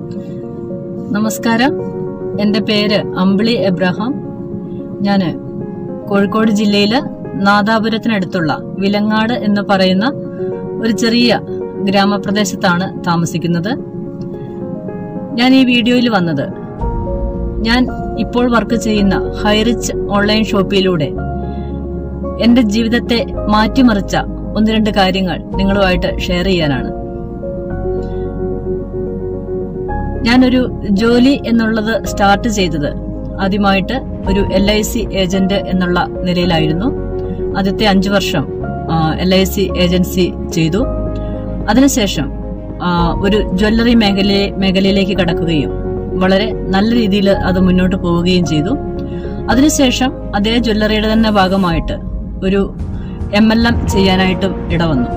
നമസ്കാരം എൻ്റെ പേര് അമ്പിളി എബ്രഹാം ഞാൻ കോഴിക്കോട് ജില്ലയില് നാദാപുരത്തിനടുത്തുള്ള വിലങ്ങാട് എന്ന് പറയുന്ന ഒരു ചെറിയ ഗ്രാമപ്രദേശത്താണ് താമസിക്കുന്നത് ഞാൻ ഈ വീഡിയോയിൽ വന്നത് ഞാൻ ഇപ്പോൾ വർക്ക് ചെയ്യുന്ന ഹൈറിച്ച് ഓൺലൈൻ ഷോപ്പിലൂടെ എൻ്റെ ജീവിതത്തെ മാറ്റിമറിച്ച ഒന്ന് രണ്ട് കാര്യങ്ങൾ നിങ്ങളുമായിട്ട് ഷെയർ ചെയ്യാനാണ് ഞാനൊരു ജോലി എന്നുള്ളത് സ്റ്റാർട്ട് ചെയ്തത് ആദ്യമായിട്ട് ഒരു എൽ ഐ സി ഏജന്റ് എന്നുള്ള നിലയിലായിരുന്നു ആദ്യത്തെ അഞ്ചു വർഷം എൽ ഐ സി ഏജൻസി ചെയ്തു അതിനുശേഷം ആ, ഒരു ജ്വല്ലറി മേഖല മേഖലയിലേക്ക് കടക്കുകയും വളരെ നല്ല രീതിയിൽ അത് മുന്നോട്ട് പോവുകയും ചെയ്തു അതിനുശേഷം അതേ ജ്വല്ലറിയുടെ തന്നെ ഭാഗമായിട്ട് ഒരു എം എൽ എം ചെയ്യാനായിട്ടും ഇടവന്നു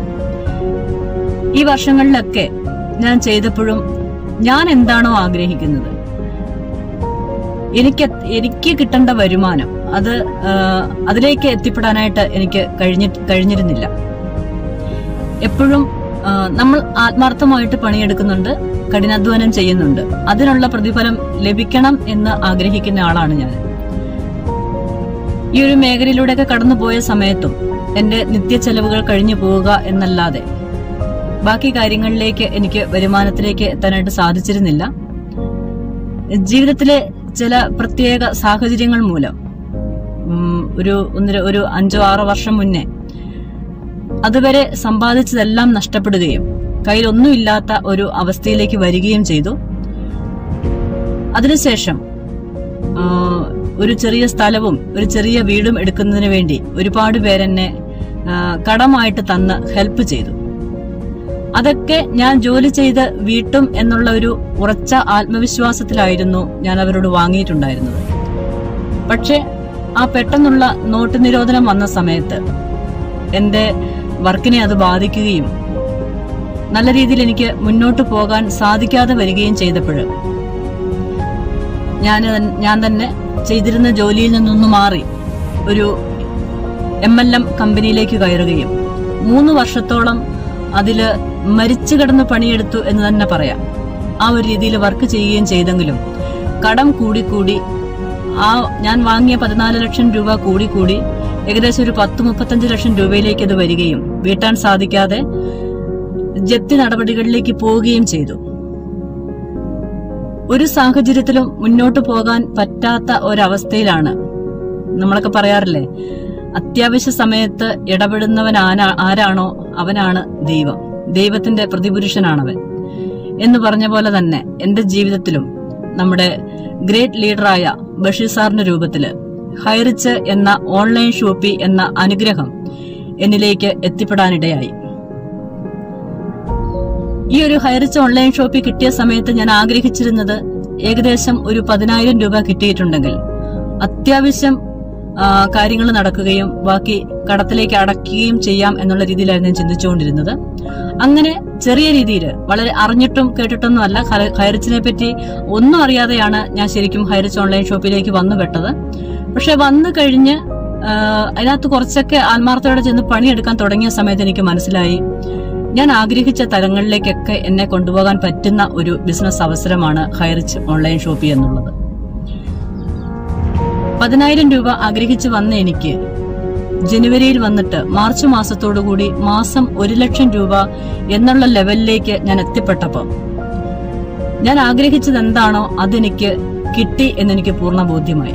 ഈ വർഷങ്ങളിലൊക്കെ ഞാൻ ചെയ്തപ്പോഴും ഞാൻ എന്താണോ ആഗ്രഹിക്കുന്നത് എനിക്ക് എനിക്ക് കിട്ടേണ്ട വരുമാനം അത് ആ, അതിലേക്ക് എത്തിപ്പെടാനായിട്ട് എനിക്ക് കഴിഞ്ഞി കഴിഞ്ഞിരുന്നില്ല എപ്പോഴും ആ, നമ്മൾ ആത്മാർത്ഥമായിട്ട് പണിയെടുക്കുന്നുണ്ട് കഠിനാധ്വാനം ചെയ്യുന്നുണ്ട് അതിനുള്ള പ്രതിഫലം ലഭിക്കണം എന്ന് ആഗ്രഹിക്കുന്ന ആളാണ് ഞാൻ ഈ ഒരു മേഖലയിലൂടെയൊക്കെ കടന്നുപോയ സമയത്തും എന്റെ നിത്യ ചെലവുകൾ കഴിഞ്ഞു പോവുക എന്നല്ലാതെ ബാക്കി കാര്യങ്ങളിലേക്ക് എനിക്ക് വരുമാനത്തിലേക്ക് എത്താനായിട്ട് സാധിച്ചിരുന്നില്ല ജീവിതത്തിലെ ചില പ്രത്യേക സാഹചര്യങ്ങൾ മൂലം ഉം, ഒരു ഒന്നര ഒരു അഞ്ചോ ആറോ വർഷം മുന്നേ അതുവരെ സമ്പാദിച്ചതെല്ലാം നഷ്ടപ്പെടുകയും കയ്യിലൊന്നുമില്ലാത്ത ഒരു അവസ്ഥയിലേക്ക് വരികയും ചെയ്തു അതിനുശേഷം ആ, ഒരു ചെറിയ സ്ഥലവും ഒരു ചെറിയ വീടും എടുക്കുന്നതിന് വേണ്ടി ഒരുപാട് പേരെന്നെ ആ, കടമായിട്ട് തന്ന് ഹെൽപ്പ് ചെയ്തു അതൊക്കെ ഞാൻ ജോലി ചെയ്ത് വീട്ടും എന്നുള്ള ഒരു ഉറച്ച ആത്മവിശ്വാസത്തിലായിരുന്നു ഞാൻ അവരോട് വാങ്ങിയിട്ടുണ്ടായിരുന്നത് പക്ഷെ ആ പെട്ടെന്നുള്ള നോട്ട് നിരോധനം വന്ന സമയത്ത് എന്റെ വർക്കിനെ അത് ബാധിക്കുകയും നല്ല രീതിയിൽ എനിക്ക് മുന്നോട്ട് പോകാൻ സാധിക്കാതെ വരികയും ചെയ്തപ്പോൾ ഞാൻ ഞാൻ തന്നെ ചെയ്തിരുന്ന ജോലിയിൽ നിന്നൊന്ന് മാറി ഒരു എം എൽ എം കമ്പനിയിലേക്ക് കയറുകയും മൂന്ന് വർഷത്തോളം അതില് മരിച്ചു കിടന്ന് പണിയെടുത്തു എന്ന് തന്നെ പറയാം ആ ഒരു രീതിയിൽ വർക്ക് ചെയ്യുകയും ചെയ്തെങ്കിലും കടം കൂടി കൂടി ആ ഞാൻ വാങ്ങിയ പതിനാല് ലക്ഷം രൂപ കൂടി കൂടി ഏകദേശം ഒരു പത്ത് മുപ്പത്തഞ്ച് ലക്ഷം രൂപയിലേക്ക് അത് വരികയും വീട്ടാൻ സാധിക്കാതെ ജപ്തി നടപടികളിലേക്ക് പോവുകയും ചെയ്തു ഒരു സാഹചര്യത്തിലും മുന്നോട്ട് പോകാൻ പറ്റാത്ത ഒരവസ്ഥയിലാണ് നമ്മളൊക്കെ പറയാറില്ലേ അത്യാവശ്യ സമയത്ത് ഇടപെടുന്നവൻ ആന- ആരാണോ അവനാണ് ദൈവം ദൈവത്തിന്റെ പ്രതിപുരുഷനാണവൻ എന്ന് പറഞ്ഞ പോലെ തന്നെ എന്റെ ജീവിതത്തിലും നമ്മുടെ ഗ്രേറ്റ് ലീഡറായ ബഷീർ സാറിന്റെ രൂപത്തില് ഹൈറിച്ച് എന്ന ഓൺലൈൻ ഷോപ്പി എന്ന അനുഗ്രഹം എന്നിലേക്ക് എത്തിപ്പെടാനിടയായി ഈ ഒരു ഹൈറിച്ച് ഓൺലൈൻ ഷോപ്പിൽ കിട്ടിയ സമയത്ത് ഞാൻ ആഗ്രഹിച്ചിരുന്നത് ഏകദേശം ഒരു പതിനായിരം രൂപ കിട്ടിയിട്ടുണ്ടെങ്കിൽ അത്യാവശ്യം കാര്യങ്ങൾ നടക്കുകയും ബാക്കി കടത്തിലേക്ക് അടയ്ക്കുകയും ചെയ്യാം എന്നുള്ള രീതിയിലായിരുന്നു ഞാൻ ചിന്തിച്ചുകൊണ്ടിരുന്നത് അങ്ങനെ ചെറിയ രീതിയിൽ വളരെ അറിഞ്ഞിട്ടും കേട്ടിട്ടൊന്നും അല്ല ഹൈ- ഹൈറിച്ചിനെ പറ്റി ഒന്നും അറിയാതെയാണ് ഞാൻ ശരിക്കും ഹൈറിച്ച് ഓൺലൈൻ ഷോപ്പിലേക്ക് വന്നു പെട്ടത് പക്ഷെ വന്നു കഴിഞ്ഞ് ആ, അതിനകത്ത് കുറച്ചൊക്കെ ആത്മാർത്ഥയോടെ ചെന്ന് പണിയെടുക്കാൻ തുടങ്ങിയ സമയത്ത് എനിക്ക് മനസ്സിലായി ഞാൻ ആഗ്രഹിച്ച തലങ്ങളിലേക്കൊക്കെ എന്നെ കൊണ്ടുപോകാൻ പറ്റുന്ന ഒരു ബിസിനസ് അവസരമാണ് ഹൈറിച്ച് ഓൺലൈൻ ഷോപ്പി എന്നുള്ളത് പതിനായിരം രൂപ ആഗ്രഹിച്ച് വന്ന എനിക്ക് ജനുവരിയിൽ വന്നിട്ട് മാർച്ച് മാസത്തോടുകൂടി മാസം ഒരു ലക്ഷം രൂപ എന്നുള്ള ലെവലിലേക്ക് ഞാൻ എത്തിപ്പെട്ടപ്പോൾ ഞാൻ ആഗ്രഹിച്ചത് എന്താണോ അതെനിക്ക് കിട്ടി എന്നെനിക്ക് പൂർണ്ണ ബോധ്യമായി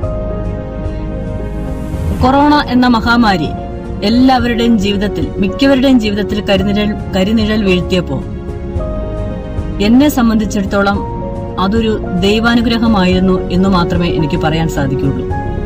കൊറോണ എന്ന മഹാമാരി എല്ലാവരുടെയും ജീവിതത്തിൽ മിക്കവരുടെയും ജീവിതത്തിൽ കരിനിഴൽ കരിനിഴൽ വീഴ്ത്തിയപ്പോ എന്നെ സംബന്ധിച്ചിടത്തോളം അതൊരു ദൈവാനുഗ്രഹമായിരുന്നു എന്ന് മാത്രമേ എനിക്ക് പറയാൻ സാധിക്കുള്ളൂ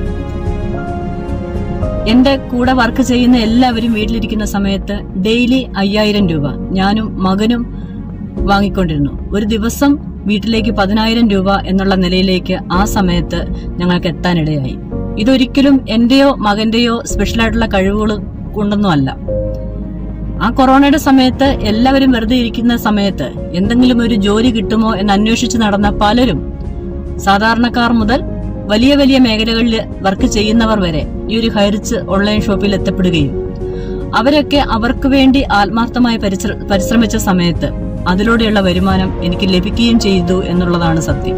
എന്റെ കൂടെ വർക്ക് ചെയ്യുന്ന എല്ലാവരും വീട്ടിലിരിക്കുന്ന സമയത്ത് ഡെയിലി അയ്യായിരം രൂപ ഞാനും മകനും വാങ്ങിക്കൊണ്ടിരുന്നു ഒരു ദിവസം വീട്ടിലേക്ക് പതിനായിരം രൂപ എന്നുള്ള നിലയിലേക്ക് ആ സമയത്ത് ഞങ്ങൾക്ക് എത്താനിടയായി ഇതൊരിക്കലും എന്റെയോ മകന്റെയോ സ്പെഷ്യലായിട്ടുള്ള കഴിവുകൾ കൊണ്ടൊന്നും അല്ല ആ കൊറോണയുടെ സമയത്ത് എല്ലാവരും വെറുതെ ഇരിക്കുന്ന സമയത്ത് എന്തെങ്കിലും ഒരു ജോലി കിട്ടുമോ എന്ന് അന്വേഷിച്ച് നടന്ന പലരും സാധാരണക്കാർ മുതൽ വലിയ വലിയ മേഖലകളിൽ വർക്ക് ചെയ്യുന്നവർ വരെ ഈ ഒരു ഹൈറിച്ച് ഓൺലൈൻ ഷോപ്പിൽ എത്തപ്പെടുകയും അവരൊക്കെ അവർക്ക് വേണ്ടി ആത്മാർത്ഥമായി പരിശ്ര- പരിശ്രമിച്ച സമയത്ത് അതിലൂടെയുള്ള വരുമാനം എനിക്ക് ലഭിക്കുകയും ചെയ്തു എന്നുള്ളതാണ് സത്യം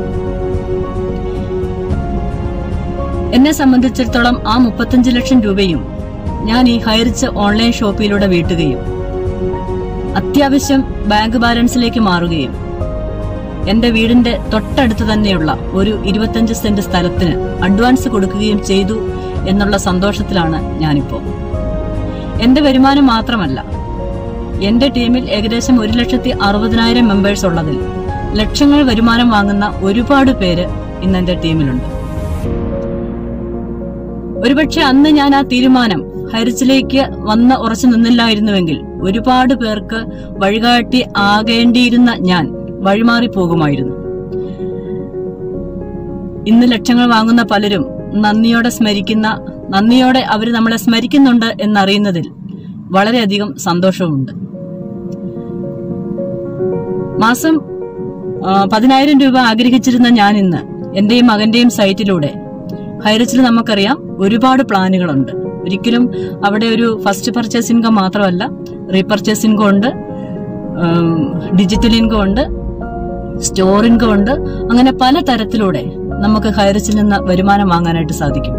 എന്നെ സംബന്ധിച്ചിടത്തോളം ആ മുപ്പത്തഞ്ച് ലക്ഷം രൂപയും ഞാൻ ഈ ഹൈറിച്ച് ഓൺലൈൻ ഷോപ്പിലൂടെ വീട്ടുകയും അത്യാവശ്യം ബാങ്ക് ബാലൻസിലേക്ക് മാറുകയും എന്റെ വീടിന്റെ തൊട്ടടുത്ത് തന്നെയുള്ള ഒരു ഇരുപത്തഞ്ച് സെന്റ് സ്ഥലത്തിന് അഡ്വാൻസ് കൊടുക്കുകയും ചെയ്തു എന്നുള്ള സന്തോഷത്തിലാണ് ഞാനിപ്പോ എന്റെ വരുമാനം മാത്രമല്ല എന്റെ ടീമിൽ ഏകദേശം ഒരു ലക്ഷത്തി അറുപതിനായിരം മെമ്പേഴ്സ് ഉള്ളതിൽ ലക്ഷങ്ങൾ വരുമാനം വാങ്ങുന്ന ഒരുപാട് പേര് ഇന്ന് എന്റെ ടീമിലുണ്ട് ഒരുപക്ഷെ അന്ന് ഞാൻ ആ തീരുമാനം ഹരിച്ചിലേക്ക് വന്ന് ഉറച്ചു നിന്നില്ലായിരുന്നുവെങ്കിൽ ഒരുപാട് പേർക്ക് വഴികാട്ടി ആകേണ്ടിയിരുന്ന ഞാൻ വഴിമാറി പോകുമായിരുന്നു ഇന്ന് ലക്ഷങ്ങൾ വാങ്ങുന്ന പലരും നന്ദിയോടെ സ്മരിക്കുന്ന നന്ദിയോടെ അവർ നമ്മളെ സ്മരിക്കുന്നുണ്ട് എന്നറിയുന്നതിൽ വളരെയധികം സന്തോഷവുമുണ്ട് മാസം ആ, പതിനായിരം രൂപ ആഗ്രഹിച്ചിരുന്ന ഞാൻ ഇന്ന് എന്റെയും മകന്റെയും സൈറ്റിലൂടെ ഹൈറിച്ചിൽ നമുക്കറിയാം ഒരുപാട് പ്ലാനുകളുണ്ട് ഒരിക്കലും അവിടെ ഒരു ഫസ്റ്റ് പർച്ചേസ് ഇൻകം മാത്രമല്ല റീപർച്ചേസ് ഇൻകം ഉണ്ട് ഡിജിറ്റൽ ഇൻകം ഉണ്ട് സ്റ്റോർ ഇൻകം ഉണ്ട് അങ്ങനെ പല തരത്തിലൂടെ നമുക്ക് ഹൈറിച്ചിൽ നിന്ന് വരുമാനം വാങ്ങാനായിട്ട് സാധിക്കും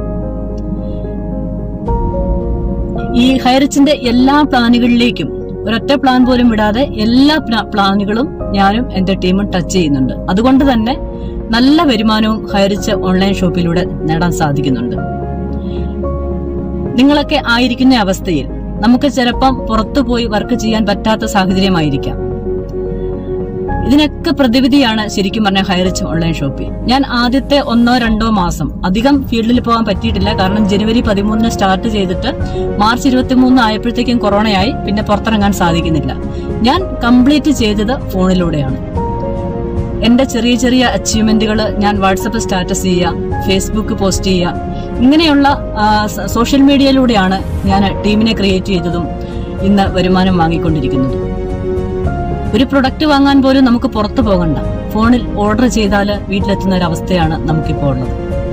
ഈ ഹൈറിച്ചിന്റെ എല്ലാ പ്ലാനുകളിലേക്കും ഒരൊറ്റ പ്ലാൻ പോലും വിടാതെ എല്ലാ പ്ലാ- പ്ലാനുകളും ഞാനും എന്റെ ടീമും ടച്ച് ചെയ്യുന്നുണ്ട് അതുകൊണ്ട് തന്നെ നല്ല വരുമാനവും ഹൈറിച്ച് ഓൺലൈൻ ഷോപ്പിലൂടെ നേടാൻ സാധിക്കുന്നുണ്ട് നിങ്ങളൊക്കെ ആയിരിക്കുന്ന അവസ്ഥയിൽ നമുക്ക് ചിലപ്പം പുറത്തു പോയി വർക്ക് ചെയ്യാൻ പറ്റാത്ത സാഹചര്യമായിരിക്കാം ഇതിനൊക്കെ പ്രതിവിധിയാണ് ശരിക്കും പറഞ്ഞ ഹൈറിച്ച് ഓൺലൈൻ ഷോപ്പിൽ ഞാൻ ആദ്യത്തെ ഒന്നോ രണ്ടോ മാസം അധികം ഫീൽഡിൽ പോകാൻ പറ്റിയിട്ടില്ല കാരണം ജനുവരി പതിമൂന്നിന് സ്റ്റാർട്ട് ചെയ്തിട്ട് മാർച്ച് ഇരുപത്തിമൂന്ന് ആയപ്പോഴത്തേക്കും കൊറോണയായി പിന്നെ പുറത്തിറങ്ങാൻ സാധിക്കുന്നില്ല ഞാൻ കംപ്ലീറ്റ് ചെയ്തത് ഫോണിലൂടെയാണ് എന്റെ ചെറിയ ചെറിയ അച്ചീവ്മെന്റുകൾ ഞാൻ വാട്സപ്പ് സ്റ്റാറ്റസ് ചെയ്യുക ഫേസ്ബുക്ക് പോസ്റ്റ് ചെയ്യുക ഇങ്ങനെയുള്ള ആ, സ- സോഷ്യൽ മീഡിയയിലൂടെയാണ് ഞാൻ ടീമിനെ ക്രിയേറ്റ് ചെയ്തതും ഇന്ന് വരുമാനം വാങ്ങിക്കൊണ്ടിരിക്കുന്നതും ഒരു പ്രൊഡക്റ്റ് വാങ്ങാൻ പോലും നമുക്ക് പുറത്തു പോകണ്ട ഫോണിൽ ഓർഡർ ചെയ്താൽ വീട്ടിലെത്തുന്ന ഒരു അവസ്ഥയാണ് നമുക്കിപ്പോൾ ഉള്ളത്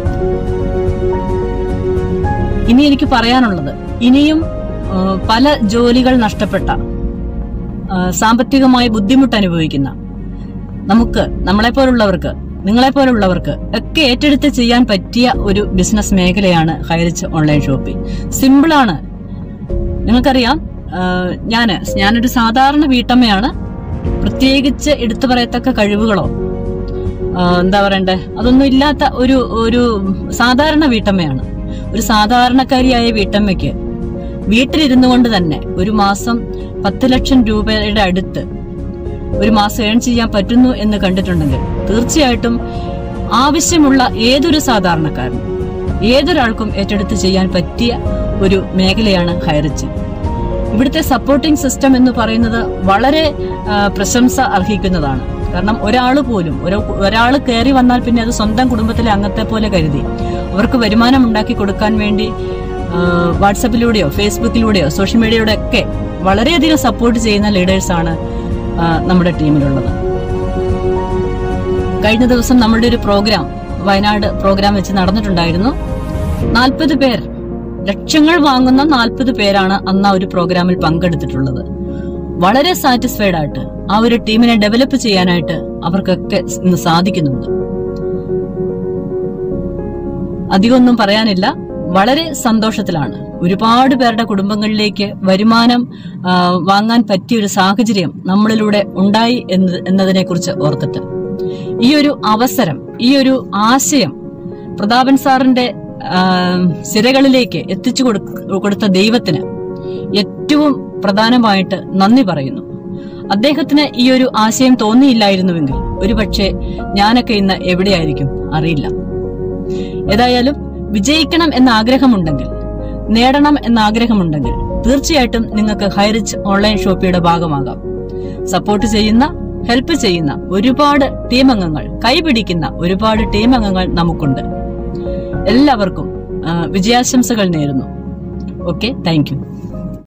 ഇനി എനിക്ക് പറയാനുള്ളത് ഇനിയും ആ, പല ജോലികൾ നഷ്ടപ്പെട്ട ആ, സാമ്പത്തികമായി ബുദ്ധിമുട്ട് അനുഭവിക്കുന്ന നമുക്ക് നമ്മളെപ്പോലുള്ളവർക്ക് നിങ്ങളെപ്പോലുള്ളവർക്ക് ഒക്കെ ഏറ്റെടുത്ത് ചെയ്യാൻ പറ്റിയ ഒരു ബിസിനസ് മേഖലയാണ് ഹൈറിച്ച് ഓൺലൈൻ ഷോപ്പിംഗ് സിമ്പിളാണ് നിങ്ങൾക്കറിയാം ആഹ് ഞാന് ഞാനൊരു സാധാരണ വീട്ടമ്മയാണ് പ്രത്യേകിച്ച് എടുത്തു പറയത്തക്ക കഴിവുകളോ ആഹ് എന്താ പറയണ്ടേ അതൊന്നും ഇല്ലാത്ത ഒരു ഒരു സാധാരണ വീട്ടമ്മയാണ് ഒരു സാധാരണക്കാരിയായ വീട്ടമ്മയ്ക്ക് വീട്ടിലിരുന്നു കൊണ്ട് തന്നെ ഒരു മാസം പത്ത് ലക്ഷം രൂപയുടെ അടുത്ത് ഒരു മാസം ഏൺ ചെയ്യാൻ പറ്റുന്നു എന്ന് കണ്ടിട്ടുണ്ടെങ്കിൽ തീർച്ചയായിട്ടും ആവശ്യമുള്ള ഏതൊരു സാധാരണക്കാരനും ഏതൊരാൾക്കും ഏറ്റെടുത്ത് ചെയ്യാൻ പറ്റിയ ഒരു മേഖലയാണ് ഹൈറിച്ച് ഇവിടുത്തെ സപ്പോർട്ടിംഗ് സിസ്റ്റം എന്ന് പറയുന്നത് വളരെ ആ, പ്രശംസ അർഹിക്കുന്നതാണ് കാരണം ഒരാൾ പോലും ഒരു ഒരാൾ കയറി വന്നാൽ പിന്നെ അത് സ്വന്തം കുടുംബത്തിലെ അംഗത്തെ പോലെ കരുതി അവർക്ക് വരുമാനം ഉണ്ടാക്കി കൊടുക്കാൻ വേണ്ടി ആ, വാട്സപ്പിലൂടെയോ ഫേസ്ബുക്കിലൂടെയോ സോഷ്യൽ മീഡിയയുടെ ഒക്കെ വളരെയധികം സപ്പോർട്ട് ചെയ്യുന്ന ലീഡേഴ്സാണ് ആ, നമ്മുടെ ടീമിലുള്ളത് കഴിഞ്ഞ ദിവസം നമ്മളുടെ ഒരു പ്രോഗ്രാം വയനാട് പ്രോഗ്രാം വെച്ച് നടന്നിട്ടുണ്ടായിരുന്നു നാൽപ്പത് പേർ ലക്ഷങ്ങൾ വാങ്ങുന്ന നാൽപ്പത് പേരാണ് അന്ന് ആ ഒരു പ്രോഗ്രാമിൽ പങ്കെടുത്തിട്ടുള്ളത് വളരെ സാറ്റിസ്ഫൈഡ് ആയിട്ട് ആ ഒരു ടീമിനെ ഡെവലപ്പ് ചെയ്യാനായിട്ട് അവർക്കൊക്കെ ഇന്ന് സാധിക്കുന്നുണ്ട് അധികമൊന്നും പറയാനില്ല വളരെ സന്തോഷത്തിലാണ് ഒരുപാട് പേരുടെ കുടുംബങ്ങളിലേക്ക് വരുമാനം ആ, വാങ്ങാൻ പറ്റിയ ഒരു സാഹചര്യം നമ്മളിലൂടെ ഉണ്ടായി എന്ന് എന്നതിനെ കുറിച്ച് ഓർത്തിട്ട് ഈ ഒരു അവസരം ഈ ഒരു ആശയം പ്രതാപൻ സാറിന്റെ ആ, സിരകളിലേക്ക് എത്തിച്ചു കൊടുക്ക- കൊടുത്ത ദൈവത്തിന് ഏറ്റവും പ്രധാനമായിട്ട് നന്ദി പറയുന്നു അദ്ദേഹത്തിന് ഈ ഒരു ആശയം തോന്നിയില്ലായിരുന്നുവെങ്കിൽ ഒരുപക്ഷെ ഞാനൊക്കെ ഇന്ന് എവിടെയായിരിക്കും അറിയില്ല ഏതായാലും വിജയിക്കണം എന്ന ആഗ്രഹമുണ്ടെങ്കിൽ നേടണം എന്ന ആഗ്രഹമുണ്ടെങ്കിൽ തീർച്ചയായിട്ടും നിങ്ങൾക്ക് ഹൈറിച്ച് ഓൺലൈൻ ഷോപ്പിയുടെ ഭാഗമാകാം സപ്പോർട്ട് ചെയ്യുന്ന ഹെൽപ്പ് ചെയ്യുന്ന ഒരുപാട് ടീം അംഗങ്ങൾ കൈപിടിക്കുന്ന ഒരുപാട് ടീം അംഗങ്ങൾ നമുക്കുണ്ട് എല്ലാവർക്കും ആ, വിജയാശംസകൾ നേരുന്നു ഓക്കെ താങ്ക് യു